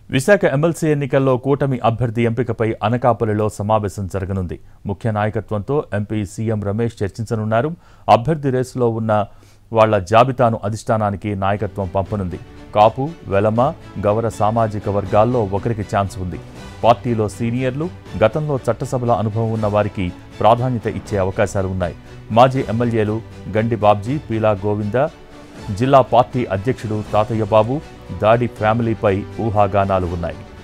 Visakha MLC ఎన్నికల్లో కూటమి అభ్యర్థి ఎంపికపై అనకాపల్లిలో సమావేశం జరగనుంది ముఖ్య నాయకత్వంతో ఎంపీ సీఎం రమేష్ చర్చించనున్నారు అభ్యర్థి రేసులో ఉన్న వాళ్ల జాబితాను అధిష్టానానికి నాయకత్వం పంపనుంది కాపు వెలమ గౌర సామాజిక వర్గాల్లో ఒకరికి ఛాన్స్ ఉంది పార్టీలో సీనియర్లు గతంలో చట్టసభల అనుభవం ఉన్న వారికి ప్రాధాన్యత ఇచ్చే అవకాశాలు ఉన్నాయి మాజీ ఎమ్మెల్యేలు గండి బాబ్జీ పీలా గోవింద జిల్లా పార్టీ అధ్యక్షుడు తాతయ్య బాబు దాడి ఫ్యామిలీపై ఊహాగానాలు ఉన్నాయి